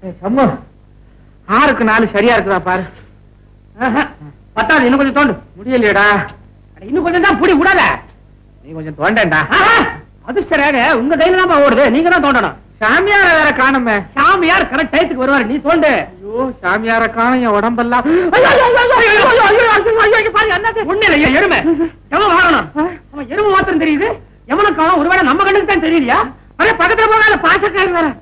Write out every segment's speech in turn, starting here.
சம்மு ஆறுக்கு நாலு சரியா இருக்குதா பாரு பத்தாவது இன்னும் கொஞ்சம் தோண்டு முடியலையடா இன்னும் கொஞ்சம் தான் புடி விடாத நீ கொஞ்சம் தோண்டேன்டா அது சரியாக உங்க கையில தான் ஓடுது நீங்க தான் தோண்டணும் சாமியார வேற காணுமே சாமியார் கரெக்ட் டயத்துக்கு வருவாரு நீ தோண்டு ஐயோ சாமியார காணும் என் உடம்பெல்லாம் ஒண்ணு இல்லையா எருமை எவன் வாங்கணும் அவன் எருமை மாத்திரம் தெரியுது எவனுக்கு அவன் ஒருவேளை நம்ம கண்ணுக்கு தான் தெரியலையா அரே பக்கத்துல போகாத பாசக்காரர் வேற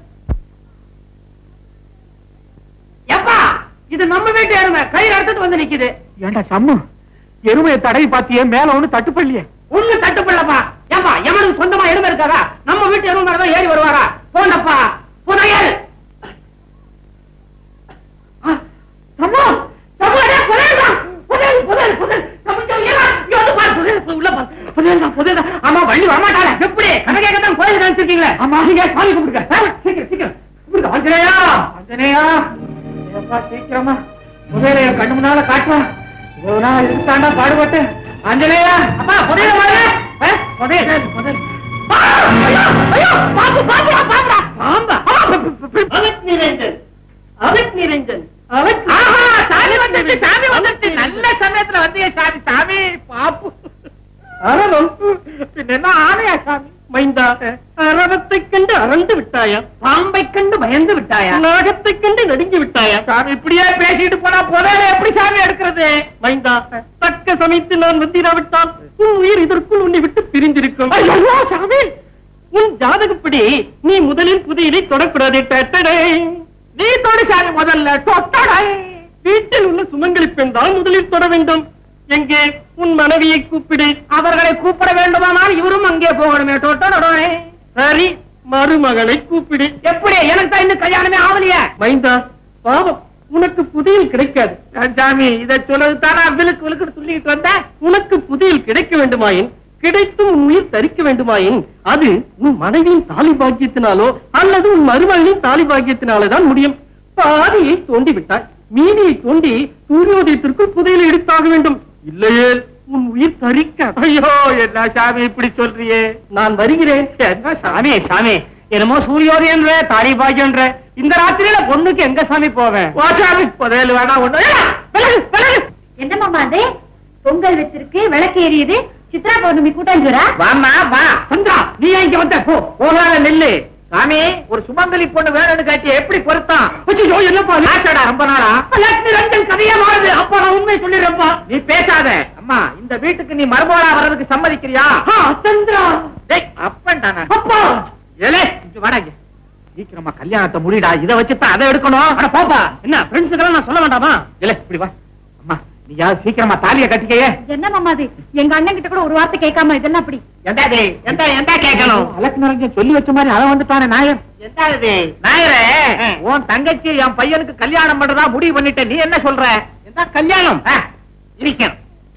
எப்பா இது நம்ம வீட்டு எருமை கயிறு எடுத்துட்டு வந்து நிக்குது ஏண்டா சம்மு எருமையை தடவி பாத்தியே மேல ஒண்ணு தட்டுப்பள்ளியே ஒண்ணு தட்டுப்படலப்பா ஏப்பா எவனுக்கு சொந்தமா எருமை இருக்காதா நம்ம வீட்டு எருமை மேலதான் ஏறி வருவாரா போனப்பா புதையல் ஆ, சம்மு சம்மு அடே புதையல்டா புதையல் புதையல் புதையல் சம்மு இங்க ஏறா, இங்க வந்து பாரு புதையல் உள்ள பாரு புதையல்டா புதையல் ஆமா வள்ளி வரமாட்டாளே எப்படி கணக்கேக்க தான் கோயில் நினைச்சிருக்கீங்களே ஆமா நீங்க சாமி கும்பிடுங்க ஆ, சீக்கிரம் சீக்கிரம் கும்பிடுங்க ஆஞ்சநேயா ஆஞ்சநேயா ஏப்பா சீக்கிரமா புதையல என் கண்ணு முன்னால காட்டுவா இவ்வளவு நாள் இதுதாண்டா பாடுபட்டு ஆஞ்சநேயா அப்பா புதையல பாருங்க ஆ, புதையல் புதையல் ஆ, ஐயோ, ஐயோ, பாப்பு, பாப்புடா, பாப்புடா. பாம்பா? அவத் நிரஞ்சன் அவத் நிரஞ்சன் அவத் ஆஹா, சாமி வந்துருச்சு சாமி வந்துருச்சு நல்ல சமயத்துல வந்தீங்க சாமி சாமி பாப்பு அரவம் பின்ன என்ன ஆணையா சாமி மைந்தா அரவத்தை கண்டு அரண்டு விட்டாயா பாம்பை கண்டு பயந்து விட்டாயா நாகத்தை கண்டு நடுங்கி விட்டாயா சாமி இப்படியே பேசிட்டு போனா புதையல எப்படி சாமி எடுக்கிறது மைந்தா தக்க சமயத்தில் நான் வந்திராவிட்டால் உன் உயிர் இதற்குள் உன்னை விட்டு பிரிந்திருக்கும் ஐயோ சாமி உன் ஜாதகப்படி நீ முதலில் புதையலை தொடக்கூடாது டட்டடை. நீ தொடு சாமி முதல்ல தொட்டடை வீட்டில் உள்ள சுமங்கலி பெண் தான் முதலில் தொட வேண்டும் எங்கே உன் மனைவியை கூப்பிடு அவர்களை கூப்பிட வேண்டுமானால் இவரும் அங்கே போகணுமே தொட்டடை சரி மருமகளை கூப்பிடு எப்படி எனக்கு தான் இன்னும் கல்யாணமே ஆகலையே மைந்தா பாவம் உனக்கு புதையல் கிடைக்காது சாமி இதை சொல்லதுதானா விழுக்கு விழுக்கு சொல்லிட்டு வந்த உனக்கு புதையல் கிடைக்க வேண்டுமாயின் கிடைத்தும் உன் உயிர் தரிக்க வேண்டுமாயின் அது உன் மனைவியின் தாலி பாக்கியத்தினாலோ அல்லது உன் மருமகளின் தாலி பாக்கியத்தினாலோ தான் முடியும் பாதியை தோண்டி விட்டாய் மீதியை தோண்டி சூரியோதயத்திற்குள் புதையலை எடுத்தாக வேண்டும் இல்லையே உன் உயிர் தரிக்க ஐயோ என்ன சாமி இப்படி சொல்றியே நான் வருகிறேன் என்ன சாமி சாமி என்னமோ சூரியோதயன்ற தாலி பாக்கியன்ற இந்த ராத்திரியில பொண்ணுக்கு எங்க சாமி போவேன் வா சாமி புதையல் வேணா ஒண்ணு விலகு, விலகு. என்ன மாமா அது பொங்கல் வச்சிருக்கு விளக்கு எரியுது சித்ரா பௌர்ணமி கூட்டாஞ்சோரா வாமா வா சந்திரா நீ ஏன் இங்க வந்த போ போகாத நெல்லு சாமி ஒரு சுமங்கலி பொண்ணு வேணும்னு காட்டி எப்படி பொருத்தம் ஐயோ என்னப்பா லாச்சடா ரொம்ப நாளா லட்சுமி ரஞ்சன் கதையா மாறுது அப்பா நான் உண்மை சொல்லிடுறப்பா நீ பேசாத அம்மா இந்த வீட்டுக்கு நீ மருமகளா வர்றதுக்கு சம்மதிக்கிறியா சந்திரா டேய் அப்பன்டானா அப்பா ஏலே இங்க வாடா இங்க சீக்கிரமா கல்யாணத்தை முடிடா இத வச்சுதான் அதை எடுக்கணும் அட போப்பா என்ன ஃப்ரெண்ட்ஸுக்கெல்லாம் நான் சொல்ல வேண்டாமா இல்ல இப்படி வா அம்மா நீ யாரும் சீக்கிரமா தாலிய கட்டிக்கையே என்ன மாமா அது எங்க அண்ணன் கிட்ட கூட ஒரு வார்த்தை கேட்காம இதெல்லாம் அப்படி எந்தா இது? எந்த எந்த கேட்கணும் அலக்கு நிறைஞ்ச சொல்லி வச்ச மாதிரி அவன் வந்துட்டானே நாயர் எந்த இது நாயரே உன் தங்கச்சி என் பையனுக்கு கல்யாணம் பண்றதா முடிவு பண்ணிட்ட நீ என்ன சொல்ற எந்த கல்யாணம் இருக்கணும்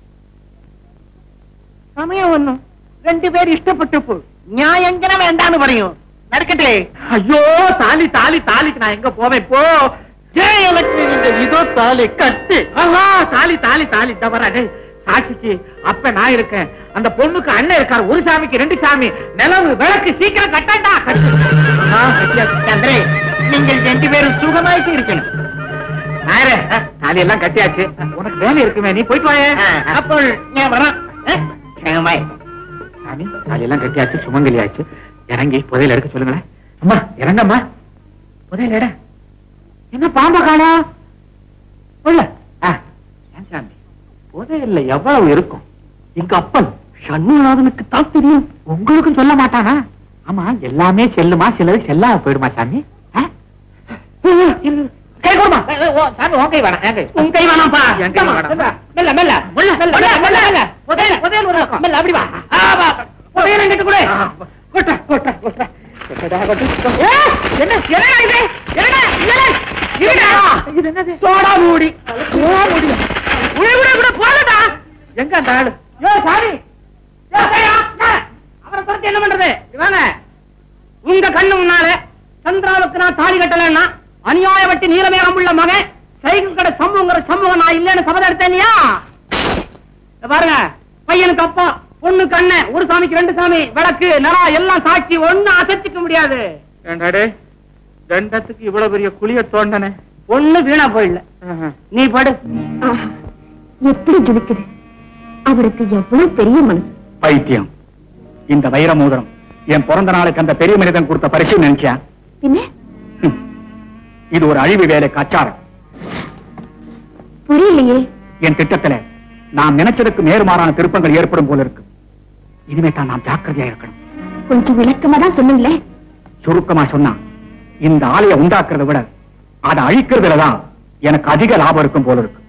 சமயம் ஒண்ணும் ரெண்டு பேர் இஷ்டப்பட்டு போ நியாயங்கன வேண்டான்னு பறையும் நடக்கட்டே ஐயோ தாலி தாலி தாலிக்கு நான் எங்க போவேன் போ ஜெயலட்சுமி நீங்க இதோ தாலி கட்டு ஆஹா தாலி தாலி தாலி தவறா டேய் சாட்சிக்கு அப்ப நான் இருக்கேன் அந்த பொண்ணுக்கு அண்ணன் இருக்காரு ஒரு சாமிக்கு ரெண்டு சாமி நிலவு விளக்கு சீக்கிரம் கட்டாண்டா கட்டு ஆ, கட்டியாச்சு. சந்திரே நீங்கள் ரெண்டு பேரும் சுகமாயிட்டு இருக்கணும் நாயரே தாலி எல்லாம் கட்டியாச்சு உனக்கு வேலை இருக்குமே நீ போயிட்டு வாயே அப்போ நான் வரேன் சுகமாய் சாமி தாலி எல்லாம் கட்டியாச்சு சுமங்கலி ஆச்சு இறங்கி புதையல் எடுக்க சொல்லுங்களேன் அம்மா இறங்கம்மா புதையல் எட என்ன பாம்ப காணா உள்ள ஆ, ஏன் சாமி புதையல்ல எவ்வளவு இருக்கும் எங்க அப்பன் சண்முகநாதனுக்கு தான் தெரியும் உங்களுக்கும் சொல்ல மாட்டானா ஆமா எல்லாமே செல்லுமா சிலது செல்லாம போயிடுமா சாமி ஆ? இரு. கை கொடுமா சாமி உன் கை வேணாம் என் கை உன் கை வேணாம்ப்பா என் கை வேணாம் மெல்ல மெல்ல மெல்ல மெல்ல மெல்ல மெல்ல புதையல் புதையல் ஒரு பக்கம் மெல்ல அப்படி வா ஆ, வா புதையல் எங்கிட்ட கூட கொட்ட கொட்ட கொட்ட கொட்டடா, கொட்டு. ஏ, என்ன என்னடா இது என்னடா இல்லடா இருடா இது என்னது சோடா மூடி சோடா மூடி உடே உடே உடே போடா எங்க அந்த ஆளு யோ சாரி யோ கையா அவரை பத்தி என்ன பண்றது இவங்க உங்க கண்ணு முன்னால சந்திராவுக்கு நான் தாலி கட்டலன்னா அநியாய வட்டி நீலமேகம் உள்ள மகன் சைக்கிள் கடை சமூகங்கிற சமூகம் நான் இல்லைன்னு சபதம் எடுத்தேன் இல்லையா இத பாருங்க பையனுக்கு அப்பா பொண்ணுக்கு அண்ணன் ஒரு சாமிக்கு ரெண்டு சாமி விளக்கு நிலம் எல்லாம் சாட்சி ஒண்ணு அசைச்சிக்க முடியாது ஏண்டாடே தண்டத்துக்கு இவ்வளவு பெரிய குழிய தோண்டனே ஒண்ணு வீணா போயிடல நீ படு ஆஹா, எப்படி ஜொலிக்குது அவருக்கு எவ்வளவு பெரிய மனசு பைத்தியம் இந்த வைர மோதிரம் என் பிறந்த நாளுக்கு அந்த பெரிய மனிதன் கொடுத்த பரிசு நினைச்சியா பின்ன ஹம். இது ஒரு அழிவு வேலை கச்சாரம் புரியலையே என் திட்டத்துல நாம் நினைச்சதுக்கு நேர்மாறான திருப்பங்கள் ஏற்படும் போல இருக்கு இனிமே தான் நாம் ஜாக்கிரதையா இருக்கணும் கொஞ்சம் விளக்கமா தான் சொல்லுங்களேன் சுருக்கமா சொன்னா இந்த ஆலையை உண்டாக்குறதை விட அதை அழிக்கிறதுல தான் எனக்கு அதிக லாபம் இருக்கும் போல இருக்கு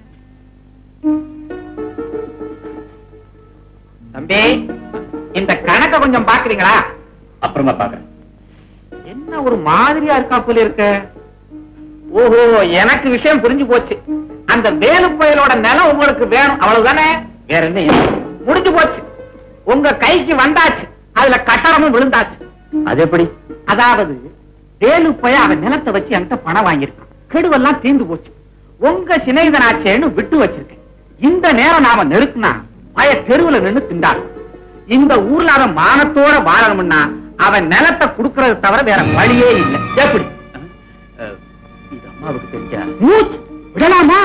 தம்பி இந்த கணக்க கொஞ்சம் பாக்குறீங்களா அப்புறமா பாக்குறேன் என்ன ஒரு மாதிரியா இருக்கா போல இருக்க ஓஹோ எனக்கு விஷயம் புரிஞ்சு போச்சு அந்த வேலு பயலோட நிலம் உங்களுக்கு வேணும் அவ்வளவுதானே வேற என்ன இல்லை. முடிஞ்சு போச்சு உங்க கைக்கு வந்தாச்சு அதுல கட்டணமும் விழுந்தாச்சு அது எப்படி அதாவது வேலு பய அவன் நிலத்தை வச்சு என்கிட்ட பணம் வாங்கியிருக்கான் கெடுவெல்லாம் தீர்ந்து போச்சு உங்க சிநேகிதனாச்சேன்னு விட்டு வச்சிருக்கேன் இந்த நேரம் நாம நெருக்குனா பய தெருவுல நின்னு திண்டாடு இந்த ஊர்ல அவன் மானத்தோட வாழணும்னா அவன் நிலத்தை குடுக்கறது தவிர வேற வழியே இல்லை எப்படி இது அம்மாவுக்கு தெரிஞ்சா மூச்சு விடலாமா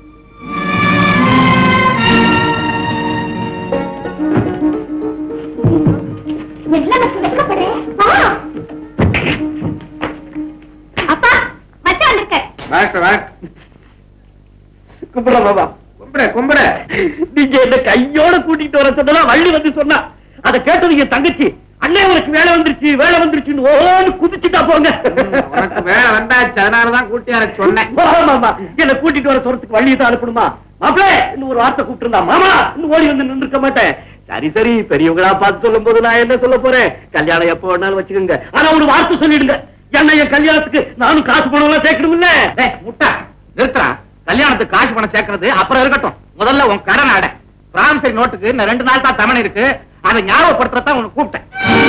அப்பா மச்சான் இருக்க கும்பிட பாபா கும்பிட கும்பிட நீங்க என்ன கையோட கூட்டிட்டு வர சொன்னா வள்ளி வந்து சொன்னா அதை கேட்டது என் தங்கச்சி அண்ணே உனக்கு வேலை வந்துருச்சு வேலை வந்துருச்சுன்னு ஓன்னு குதிச்சுட்டா போங்க உனக்கு வேலை வந்தாச்சு அதனாலதான் கூட்டி வர சொன்னேன் மாமா என்ன கூட்டிட்டு வர சொல்றதுக்கு வழியை தான் அனுப்பணுமா மாப்பிளே இன்னும் ஒரு வார்த்தை கூப்பிட்டு மாமா இன்னும் ஓடி வந்து நின்றுக்க மாட்டேன் சரி சரி பெரியவங்களா பார்த்து சொல்லும் போது நான் என்ன சொல்ல போறேன் கல்யாணம் எப்ப வேணாலும் வச்சுக்கோங்க ஆனா ஒரு வார்த்தை சொல்லிடுங்க என்ன என் கல்யாணத்துக்கு நானும் காசு பணம் எல்லாம் சேர்க்கணும் இல்ல முட்டா நிறுத்துறா கல்யாணத்துக்கு காசு பணம் சேர்க்கறது அப்புறம் இருக்கட்டும் முதல்ல உன் கடன் அடை பிராமிசரி நோட்டுக்கு இன்னும் ரெண்டு நாள் தான் தவணை இருக்கு அதை ஞாபகப்படுத்துறதான் உனக்கு கூப்பிட்டேன்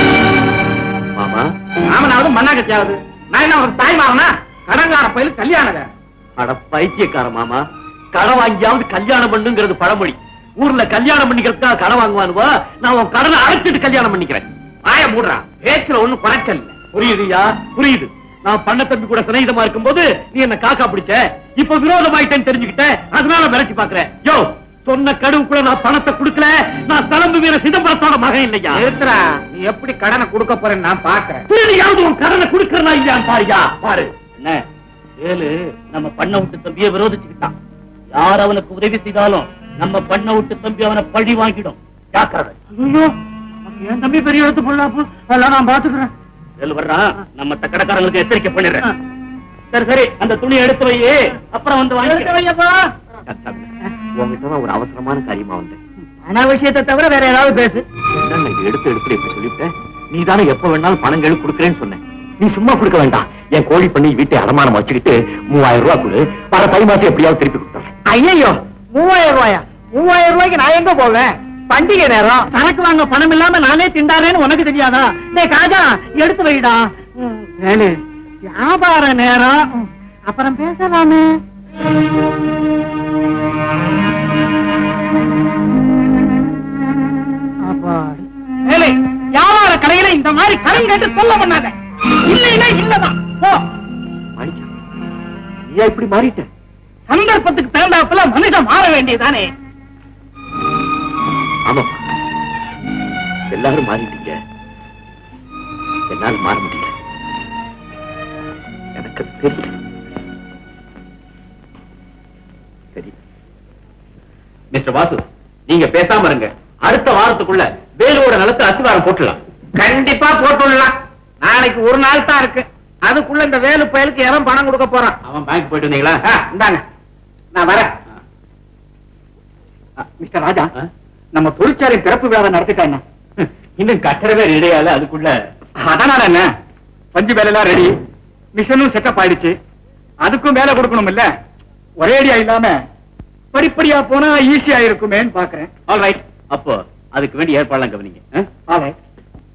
மாமா மாமனாவது மண்ணாகத்தியாவது நான் என்ன உனக்கு தாய் மாவனா கடங்கார பயில கல்யாணம் வேற. அட பைத்தியக்கார மாமா கடன் வாங்கியாவது கல்யாணம் பண்ணுங்கிறது பழமொழி ஊர்ல கல்யாணம் பண்ணிக்கிறதுக்காக கடன் வாங்குவானுவா நான் உன் கடனை அடைச்சிட்டு கல்யாணம் பண்ணிக்கிறேன் வாய மூடுறா பேச்சுல ஒண்ணும் குறைச்சல் இல்ல புரியுதுயா புரியுது நான் பண்ண தம்பி கூட சிநேகிதமா இருக்கும்போது நீ என்ன காக்கா பிடிச்ச இப்ப விரோதமாயிட்டேன்னு தெரிஞ்சுக்கிட்ட அதனால மிரட்டி பாக்குறேன் யோ சொன்ன கடுவுக்குள்ள நான் பணத்தை கொடுக்கல நான் தளம்பு வீர சிதம்பரத்தோட மகன் இல்லையா நிறுத்துறா நீ எப்படி கடனை கொடுக்க போறேன்னு நான் பாக்குறேன் திருடியாவது உன் கடனை கொடுக்கறனா இல்லையான்னு பாருயா பாரு என்ன வேலு நம்ம பண்ண விட்டு தம்பியை விரோதிச்சுக்கிட்டான் யார் அவனுக்கு உதவி செய்தாலும் நம்ம பண்ண விட்டு தம்பி அவனை பழி வாங்கிடும் ஜாக்கிரதை ஐயோ என் தம்பி பெரிய எழுத்து பொண்ணாப்பு அதெல்லாம் நான் பாத்துக்கிறேன் வேலு வர்றான் நம்ம கடக்காரங்களுக்கு எச்சரிக்கை பண்ணிடுறேன் சரி சரி அந்த துணியை எடுத்து வை அப்புறம் வந்து வாங்கி வையப்பா உங்ககிட்ட ஒரு அவசரமான காரியமா வந்தேன் ஆனா விஷயத்தை தவிர வேற ஏதாவது பேசு என்னங்க இது எடுத்து எடுத்து இப்படி சொல்லிவிட்டேன் நீ தானே எப்ப வேணாலும் பணங்கள் கொடுக்குறேன்னு சொன்னேன் நீ சும்மா கொடுக்க வேண்டாம் என் கோழி பண்ணி வீட்டை அடமானம் வச்சுக்கிட்டு மூவாயிரம் ரூபாய் கொடு வர தை மாசம் எப்படியாவது திருப்பி கொடுத்துறேன் ஐயோ மூவாயிரம் ரூபாயா மூவாயிரம் ரூபாய்க்கு நான் எங்க போவேன் பண்டிகை நேரம் சரக்கு வாங்க பணம் இல்லாம நானே திண்டாரேன்னு உனக்கு தெரியாதா டேய் காஜா எடுத்து வைடா ம், வேலு வியாபார நேரம் ம், அப்புறம் பேசலாமே அப்பாடி. வேலு வியாபார கடையில இந்த மாதிரி கடன் கேட்டு சொல்ல பண்ணாத இல்லைன்னா இல்லதான் போ மாணிக்கா நீயா இப்படி மாறிட்ட சந்தர்ப்பத்துக்கு தகுந்தாப்புல மனுஷன் மாற வேண்டியதானே ஆமாப்பா எல்லாரும் மாறிட்டீங்க என்னால மாற முடியல எனக்கு அது தெரியும் சரி மிஸ்டர் வாசு நீங்க பேசாம இருங்க அடுத்த வாரத்துக்குள்ள வேலோட நிலத்தை அசிவாரம் போட்டுலாம் கண்டிப்பா போட்டுடலாம் நாளைக்கு ஒரு நாள் தான் இருக்கு அதுக்குள்ள இந்த வேலு பயலுக்கு எவன் பணம் கொடுக்க போறான் அவன் பேங்க் போயிட்டு வந்தீங்களா ஆ, இந்தாங்க நான் வரேன் மிஸ்டர் ராஜா நம்ம தொழிற்சாலை திறப்பு விழாவை நடத்திட்டா என்ன இன்னும் கட்டடவே ரெடியால அதுக்குள்ள அதனால என்ன பஞ்சு வேலையெல்லாம் ரெடி மிஷனும் செட்டப் ஆயிடுச்சு அதுக்கும் வேலை கொடுக்கணும் இல்ல ஒரே அடியா இல்லாம படிப்படியா போனா ஈஸியா இருக்குமேன்னு பாக்குறேன் ஆல் ரைட் அப்போ அதுக்கு வேண்டிய ஏற்பாடுலாம் கவனிங்க ஆல் ரைட்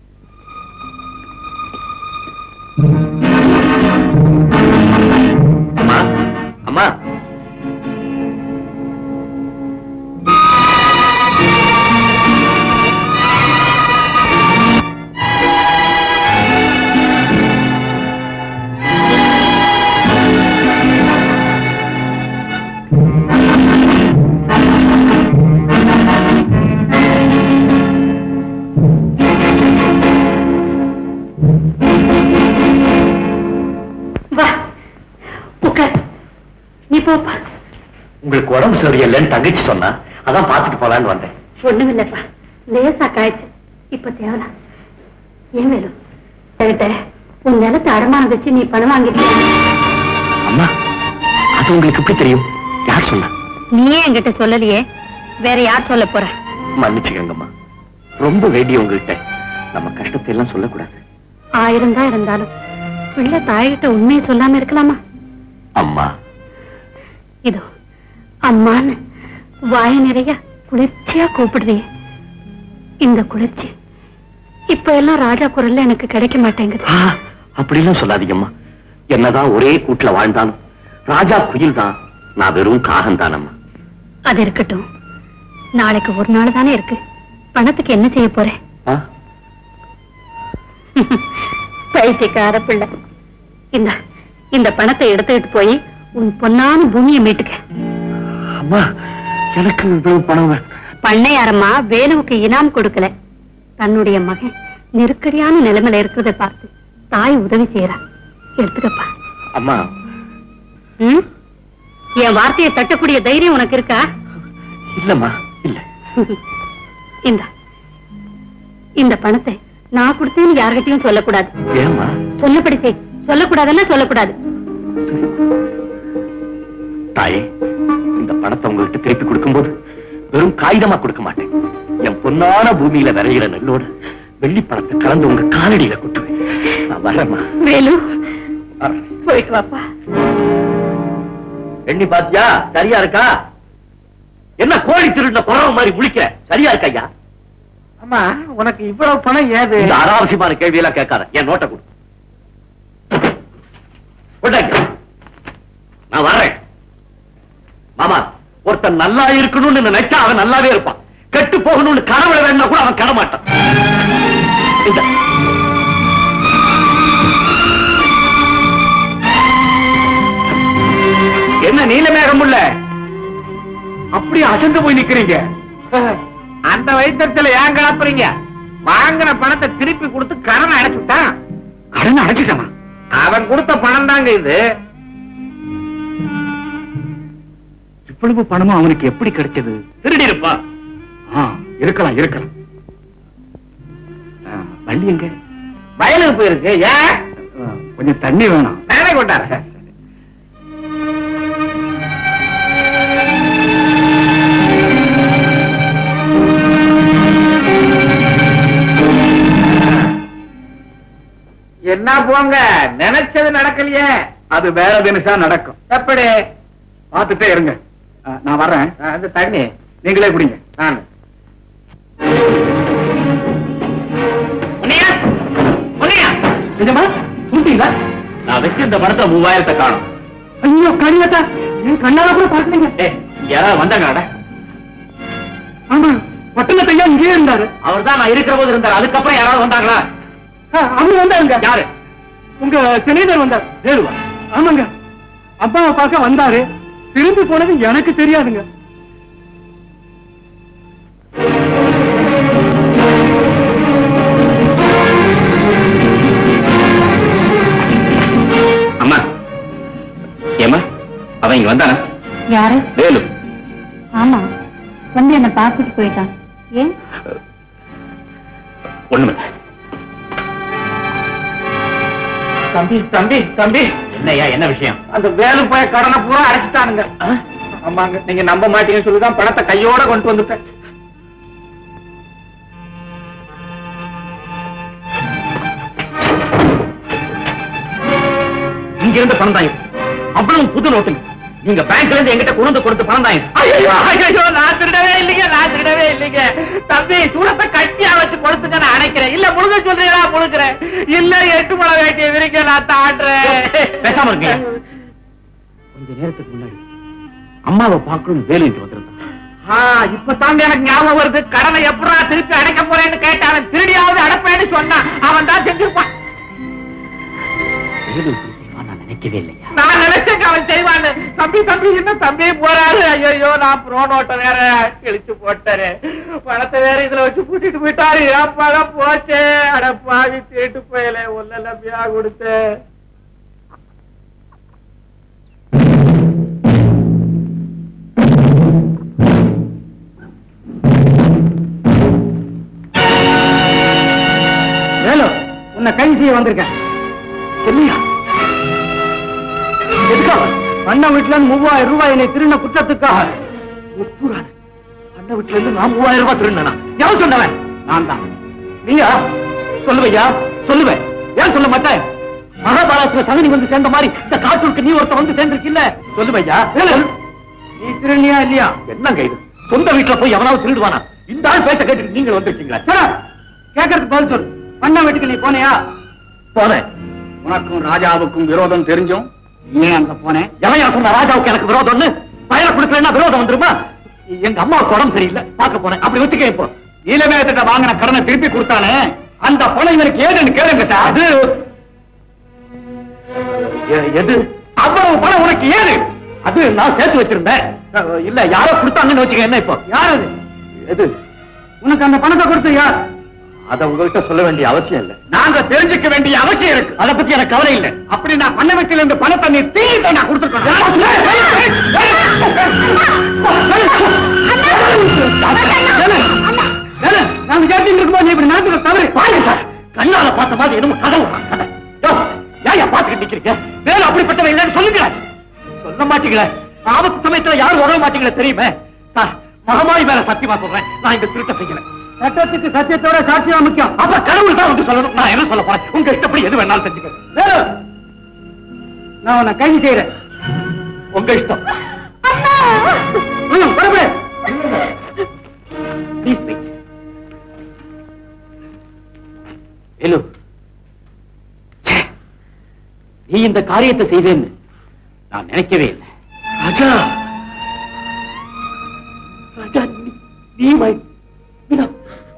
அம்மா அம்மா வா உட்கார் நீ போப்பா உங்களுக்கு உடம்பு சரியில்லைன்னு தங்கச்சி சொன்னா அதான் பார்த்துட்டு போலான்னு வந்தேன் ஒண்ணுமில்லப்பா லேசா காய்ச்சல் இப்ப தேவலாம் ஏன் வேணும் என்கிட்ட உன் நிலத்தை அடமானம் வச்சு நீ பணம் வாங்கிட்டியா அம்மா அது உங்களுக்கு எப்படி தெரியும் யார் சொன்னா நீயே என்கிட்ட சொல்லலையே வேற யார் சொல்ல போற மன்னிச்சுக்கங்கம்மா ரொம்ப வேண்டிய உங்ககிட்ட நம்ம கஷ்டத்தை எல்லாம் சொல்லக்கூடாது ஆயிரம் தான் இருந்தாலும் பிள்ளை தாய்கிட்ட உண்மையை சொல்லாம இருக்கலாமா அம்மா இதோ அம்மான்னு வாய நிறைய குளிர்ச்சியா கூப்பிடுறியே இந்த குளிர்ச்சி இப்ப எல்லாம் ராஜா குரல்ல எனக்கு கிடைக்க மாட்டேங்குது ஆ, அப்படிலாம் சொல்லாதீங்கம்மா என்னதான் ஒரே கூட்டுல வாழ்ந்தாலும் ராஜா குயில் தான் நான் வெறும் காகம் தானம்மா அது இருக்கட்டும் நாளைக்கு ஒரு நாள் தானே இருக்கு பணத்துக்கு என்ன செய்ய போறேன் ஆ? பைத்தியக்கார பிள்ளை இந்த இந்த பணத்தை எடுத்துக்கிட்டு போய் உன் பொன்னான பூமியை மீட்டுக்க அம்மா எனக்கு இவ்வளவு பணம் வே- பண்ணையாரம்மா வேலுவுக்கு இனாம் கொடுக்கல தன்னுடைய மகன் நெருக்கடியான நிலைமையில இருக்கிறத பார்த்து தாய் உதவி செய்யறா எடுத்துக்கப்பா அம்மா ம்? என் வார்த்தையை தட்டக்கூடிய தைரியம் உனக்கு இருக்கா இல்லம்மா இல்ல இந்த இந்த பணத்தை நான் கொடுத்தேன்னு யார்கிட்டயும் சொல்லக்கூடாது ஏம்மா சொல்லப்படி செய் சொல்லக்கூடாதுன்னா சொல்லக்கூடாது தாயே இந்த பணத்தை உங்ககிட்ட திருப்பி கொடுக்கும்போது வெறும் காகிதமா கொடுக்க மாட்டேன் என் பொன்னான பூமியில விளையிற நெல்லோட வெள்ளி பணத்தை கலந்து உங்க காலடியில கொட்டுவேன் நான் வரேம்மா வேலு ஆ. போயிட்டு வாப்பா எண்ணி பாத்தியா சரியா இருக்கா என்ன கோழி திருடின குறவ மாதிரி முழிக்கிற சரியா இருக்கா ஐயா அம்மா உனக்கு இவ்வளவு பணம் ஏது இந்த அனாவசியமான கேள்வி எல்லாம் கேட்காத என் நோட்டை கொடு கொண்டாங்க. நான் வர்றேன் மாமா ஒருத்தன் நல்லா இருக்கணும்னு நினைச்சா அவன் நல்லாவே இருப்பான் கெட்டு போகணும்னு கனவுல வேணா கூட அவன் கெட மாட்டான் இந்த. என்ன நீலமேகம் உள்ள அப்படியே அசந்து போய் நிக்கிறீங்க அந்த வைத்தியத்துல ஏன் கிளப்புறீங்க வாங்கின பணத்தை திருப்பி கொடுத்து கடனை அடைச்சுட்டான் கடன் அடைச்சிட்டானா அவன் கொடுத்த பணம் தாங்க இது இவ்வளவு பணமும் அவனுக்கு எப்படி கிடைச்சது திருடி இருப்பா இருக்கலாம் இருக்கலாம் ஆ, வண்டி எங்க வயலுக்கு போயிருக்கு ஏன் ஆ, கொஞ்சம் தண்ணி வேணும் நானே கொண்டாரு என்ன போங்க நினைச்சது நடக்கலையே அது வேற தினசா நடக்கும் எப்படி பார்த்துட்டே இருங்க ஆ, நான் வர்றேன் ஆ, அந்த தண்ணி நீங்களே குடிங்க நான் முனியா முனியா நிஜமா சொல்லிட்டீங்களா நான் வச்சிருந்த பணத்தை மூவாயிரத்தை காணும் ஐயோ கடிதத்தா என் கண்ணால கூட பாக்கலீங்க ஏ யாராவது வந்தாங்க ஆமா பட்டணத்தை ஐயா இங்கே இருந்தாரு அவர் தான் நான் இருக்கிற போது இருந்தார் அதுக்கப்புறம் யாராவது வந்தாங்களா அவர் வந்தாருங்க யாரு உங்க சிநேகர் வந்தார் வேலுவா ஆமாங்க அப்பாவை பார்க்க வந்தாரு திரும்பி போனது எனக்கு தெரியாதுங்க அம்மா ஏமா அவன் இங்க வந்தானா யாரு வேலு ஆமா வந்து என்ன பார்த்துட்டு போயிட்டான் ஏன் ஒண்ணுமே தம்பி தம்பி தம்பி என்னய்யா என்ன விஷயம் அந்த வேலு போய கடனை பூரா அடைச்சிட்டானுங்க ஆமாங்க நீங்க நம்ப மாட்டீங்கன்னு சொல்லிதான் பணத்தை கையோட கொண்டு வந்துட்டேன் இங்க இருந்த பணம் தான் இது. அவ்வளவு புது நோட்டுங்க நீங்க பேங்க்ல இருந்து எங்கிட்ட கொண்டு கொடுத்த பணம் தான் இது. ஐயோ ஐயோ நான் திருடவே இல்லைங்க நான் திருடவே இல்லைங்க தம்பி சூடத்தை கட்டியா வச்சு கொடுத்துங்க நான் அணைக்கிறேன் இல்ல முழுக சொல்றீங்களா முழுக்கிறேன் இல்ல எட்டு மலை வேட்டிய விரிக்க நான் தாண்டுறேன் பேசாம இருங்க கொஞ்ச நேரத்துக்கு முன்னாடி அம்மாவை பார்க்கணும் வேலு இங்க வந்திருந்தான் ஆ, இப்ப தாங்க எனக்கு ஞாபகம் வருது கடனை எப்படா திருப்பி அடைக்க போறேன்னு கேட்டான் திருடியாவது அடைப்பேன்னு சொன்னான் அவன் தான் செஞ்சிருப்பான் வேலு இப்படி செய்வான்னு நான் நினைக்கவே நினைக்கவே இல்லையா நான் நினைச்சேன் அவன் செய்வான்னு தம்பி தம்பி என்ன தம்பி போறாரு ஐயோ நான் ப்ரோ நோட்டை வேற கிழிச்சு போட்டாரு பணத்தை வேற இதுல வச்சு கூட்டிட்டு போயிட்டாரு என் பணம் போச்சே அட பாவி தேட்டு போயல ஒல்ல லம்பியா கொடுத்து வேலு உன்னை கைது செய்ய வந்திருக்கேன் இல்லையா எதுக்காக அண்ண வீட்டுல இருந்து மூவாயிரம் ரூபாய் என்னை திருண்ண குற்றத்துக்காக முப்பூரான் அண்ண வீட்டுல இருந்து நான் மூவாயிரம் ரூபாய் திருண்ணனா எவன் சொன்னவன் நான் தான் நீயா சொல்லுவையா சொல்லுவேன் ஏன் சொல்ல மாட்டேன் மகாபாரதத்துல சகனி வந்து சேர்ந்த மாதிரி இந்த காட்டூருக்கு நீ ஒருத்த வந்து சேர்ந்திருக்கில்ல சொல்லுவையா நீ திருநியா இல்லையா என்னங்க இது சொந்த வீட்டுல போய் எவனாவது திருடுவானா இந்த ஆள் பேச்ச கேட்டு நீங்க வந்திருக்கீங்களா கேட்கறதுக்கு பதில் சொல்லு அண்ணா வீட்டுக்கு நீ போனியா போனேன் உனக்கும் ராஜாவுக்கும் விரோதம் தெரிஞ்சும் ஏன் அங்க போனேன் எவையா சொன்ன ராஜாவுக்கு எனக்கு விரோதம்னு பயிர கொடுக்கலன்னா விரோதம் வந்துருமா எங்க அம்மாவுக்கு உடம்பு சரியில்லை பார்க்க போனேன் அப்படி வச்சுக்க இப்போ நீலமேகத்திட்ட வாங்கின கடனை திருப்பி கொடுத்தானே அந்த பணம் இவனுக்கு ஏதுன்னு கேளுங்க சார் அது எ- எது அவ்வளவு பணம் உனக்கு ஏது அது நான் சேர்த்து வச்சிருந்தேன் அஹ், இல்ல யாரோ கொடுத்தாங்கன்னு வச்சுக்க என்ன இப்போ யார் அது எது உனக்கு அந்த பணத்தை கொடுத்து யார் அத உங்ககிட்ட சொல்ல வேண்டிய அவசியம் இல்ல நாங்க தெரிஞ்சுக்க வேண்டிய அவசியம் இருக்கு அத பத்தி எனக்கு கவலை இல்ல அப்படி நான் பண்ண வச்சில இருந்து பணத்தை நீ தீயிட்ட நான் கொடுத்துருக்கணும் நாங்க கேட்டு இருக்கும்போது நீ இப்படி நாட்டுல தவறு பாருங்க சார் கண்ணால பார்த்த மாதிரி என்னமோ கதை விடுறான் கதை யோ, ஏன் ஏன் பாத்துக்கிட்டு நிக்கிறீங்க வேலை அப்படிப்பட்டவன் இல்லைன்னு சொல்லுங்க சொல்ல மாட்டீங்களே ஆபத்து சமயத்துல யாரும் உறவ மாட்டீங்களே தெரியுமே சார் மகமாயி மேல சத்தியமா சொல்றேன் நான் இந்த திருட்ட செய்யல சட்டத்துக்கு சத்தியத்தோட சாட்சியா முக்கியம் அப்ப கடவுள் தான் வந்து சொல்லணும் நான் என்ன சொல்ல போறேன் உங்க இஷ்டப்படி எது வேணாலும் செஞ்சுக்க நான் உன்னை கைது செய்யறேன் உங்க இஷ்டம் ம், புறப்படு. Please wait. வேலு ச்சே, நீ இந்த காரியத்தை செய்வேன்னு நான் நினைக்கவே இல்லை ராஜா ராஜா நீ நீ மை- மீனா.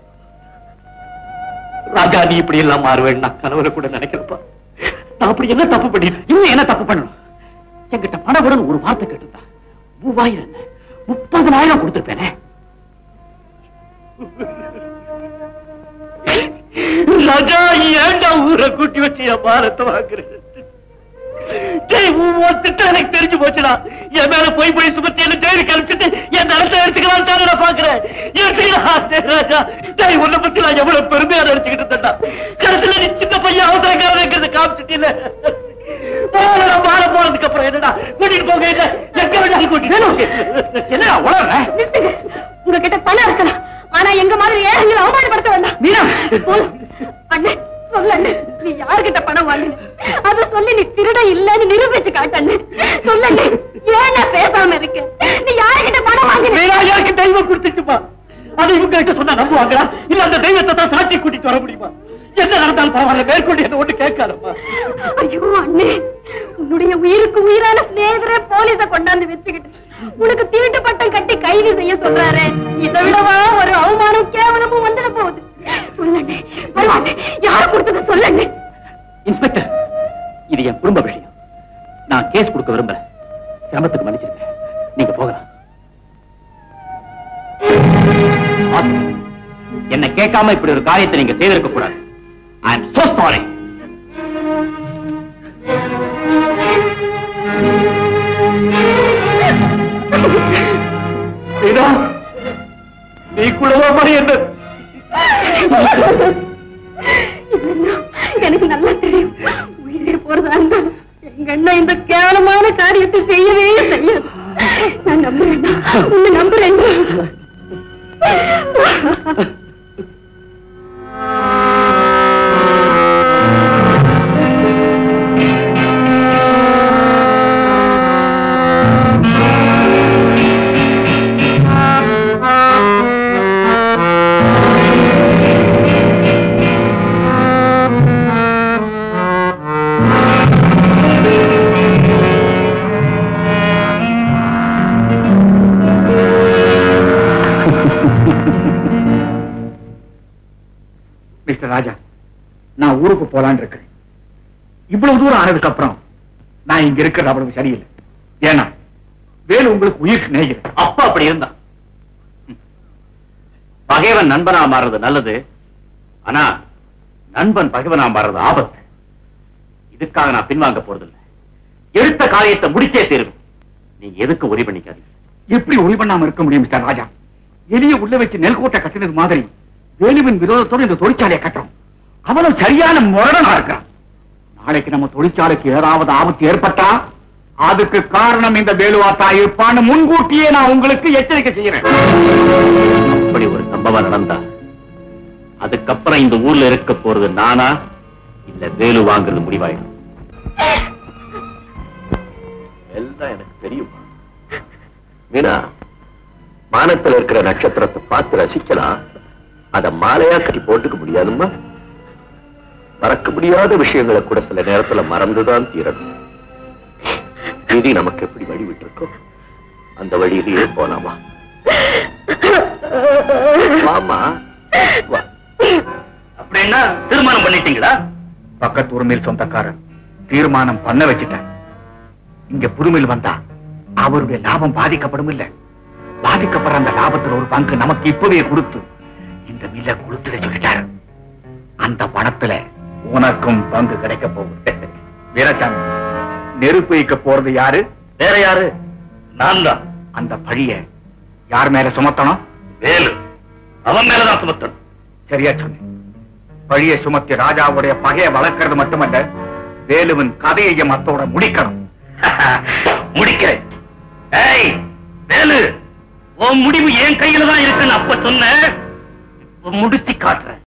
ராஜா நீ இப்படி எல்லாம் மாறுவேன் நான் கனவுல கூட நினைக்கிறப்பா நான் அப்படி என்ன தப்பு பண்ணிட்டேன் இன்னும் என்ன தப்பு பண்ணணும் என்கிட்ட பணவுடன் ஒரு வார்த்தை கேட்டுதா மூவாயிரம் என்ன முப்பதனாயிரம் கொடுத்திருப்பேனே ராஜா ஏன்டா ஊரை கூட்டி வச்சு என் பாரத்தை வாங்குறது டேய், உன் திட்டம் எனக்கு தெரிஞ்சு போச்சுடா என் மேல போய் போய் சுமத்தி என்ன ஜெயிலுக்கு அனுப்பிச்சிட்டு என் நடத்த எடுத்துக்கலாம் தானே நான் பாக்குறேன் எடுத்துக்கலாம் டேய் ராஜா டேய் உன்னை பத்தி நான் எவ்வளவு பெருமையா நினைச்சுக்கிட்டு இருந்தேன்டா கடைசியில நீ சின்ன பையன் அவசரங்கிறத காமிச்சிட்டீல போகலாம் வாழ போனதுக்கு அப்புறம் என்னடா கூட்டிட்டு போங்க இல்ல எங்க வேணாலும் கூட்டிட்டு என்ன உளற உங்ககிட்ட பணம் இருக்கலாம் ஆனா எங்க மாதிரி ஏழைகளை அவமானப்படுத்த வேண்டாம் மீனா போதும். அண்ணே சொல்லு அண்ணே நீ யார்கிட்ட பணம் வாங்கின அத சொல்லி நீ திருட இல்லன்னு நிரூபிச்சு காட்டண்ணே சொல்லண்ணே ஏன் நான் பேசாம இருக்க நீ யார்கிட்ட பணம் வாங்கின மீனா எனக்கு தெய்வம் கொடுத்துச்சுப்பா அதை இவங்க கிட்ட சொன்னா நம்புவாங்களா இல்ல அந்த தெய்வத்தை தான் சாட்சி கூட்டிட்டு வர முடியுமா என்ன நடந்தாலும் பரவாயில்ல மேற்கொண்டு என்ன ஒண்ணு கேட்காதப்பா ஐயோ அண்ணே உன்னுடைய உயிருக்கு உயிரான சிநேகிதரே போலீஸ கொண்டாந்து வச்சுக்கிட்டு உனக்கு திருட்டு பட்டம் கட்டி கைது செய்ய சொல்றாரு இதை விடவா ஒரு அவமானம் கேவலமும் வந்துட போகுது சொல்லண்ணே பரவாயில்ல யார கொடுத்தத சொல்லண்ணே இன்ஸ்பெக்டர் இது என் குடும்ப விஷயம் நான் கேஸ் கொடுக்க விரும்புறேன் சிரமத்துக்கு மன்னிச்சிருங்க நீங்க போகலாம் ஆசிரியர், என்னை கேட்காம இப்படி ஒரு காரியத்தை நீங்க செய்திருக்க கூடாது ஐ எம் சோ சாரி நீ குழுவமா என்ன இல்லைன்னா, எனக்கு நல்லா தெரியும் உயிரே போறதா இருந்தாலும் எங்க அண்ணன் இந்த கேவலமான காரியத்தை செய்யவே செய்யாது நான் நம்புறேன் உன்னை நம்புறேன் மிஸ்டர் ராஜா நான் ஊருக்கு போலான்னு இருக்கேன் இவ்வளவு தூரம் ஆனதுக்கு அப்புறம் நான் இங்க இருக்கிறது அவ்வளவு சரியில்லை ஏன்னா வேலு உங்களுக்கு உயிர் சிநேகிதன் அப்ப அப்படி இருந்தான் ம். பகைவன் நண்பனா மாறுறது நல்லது ஆனா நண்பன் பகைவனா மாறுறது ஆபத்து இதுக்காக நான் பின்வாங்க போறதில்லை எடுத்த காரியத்தை முடிச்சே தீரும் நீங்க எதுக்கு உரி பண்ணிக்காதீங்க எப்படி ஒளி பண்ணாம இருக்க முடியும் மிஸ்டர் ராஜா எலிய உள்ள வச்சு நெல்கோட்டை கட்டினது மாதிரி வேலுவின் விரோதத்தோடு இந்த தொழிற்சாலையை கட்டுறோம் அவ்வளவு சரியான முரடனா இருக்கிறான் நாளைக்கு நம்ம தொழிற்சாலைக்கு ஏதாவது ஆபத்து ஏற்பட்டா அதுக்கு காரணம் இந்த வேலுவாத்தா இருப்பான்னு முன்கூட்டியே நான் உங்களுக்கு எச்சரிக்கை செய்யறேன் அப்படி ஒரு சம்பவம் நடந்தா அதுக்கப்புறம் இந்த ஊர்ல இருக்க போறது நானா இல்ல வேலு வாங்குறது முடிவாயிடும் எல்லாம் எனக்கு தெரியும் மீனா வானத்துல இருக்கிற நட்சத்திரத்தை பார்த்து ரசிக்கலாம் அத மாலையா கட்டி போட்டுக்க முடியாதும்மா மறக்க முடியாத விஷயங்களை கூட சில நேரத்துல மறந்துதான் தீரணும் விதி நமக்கு எப்படி வழி விட்டிருக்கோ அந்த வழியிலேயே போலாமா வாமா வா அப்படின்னா தீர்மானம் பண்ணிட்டீங்களா பக்கத்து உரிமையில் சொந்தக்காரர் தீர்மானம் பண்ண வச்சுட்டேன் இங்க புதுமையில் வந்தா அவருடைய லாபம் பாதிக்கப்படும் இல்ல பாதிக்கப்படுற அந்த லாபத்துல ஒரு பங்கு நமக்கு இப்பவே கொடுத்து இந்த மில்ல கொடுத்துட சொல்லிட்டாரு அந்த பணத்துல உனக்கும் பங்கு கிடைக்க போகுது வீரசாமி நெருப்பு வைக்க போறது யாரு வேற யாரு நான் தான் அந்த பழிய யார் மேல சுமத்தணும் வேலு அவன் மேலதான் சுமத்தணும் சரியா சொன்னேன் பழிய சுமத்தி ராஜாவுடைய பகையை வளர்க்கறது மட்டுமல்ல வேலுவின் கதையையும் அத்தோட முடிக்கணும் முடிக்கிறேன் ஏய் வேலு உன் முடிவு என் கையில தான் இருக்குன்னு அப்ப சொன்ன இப்ப முடிச்சு காட்டுறேன்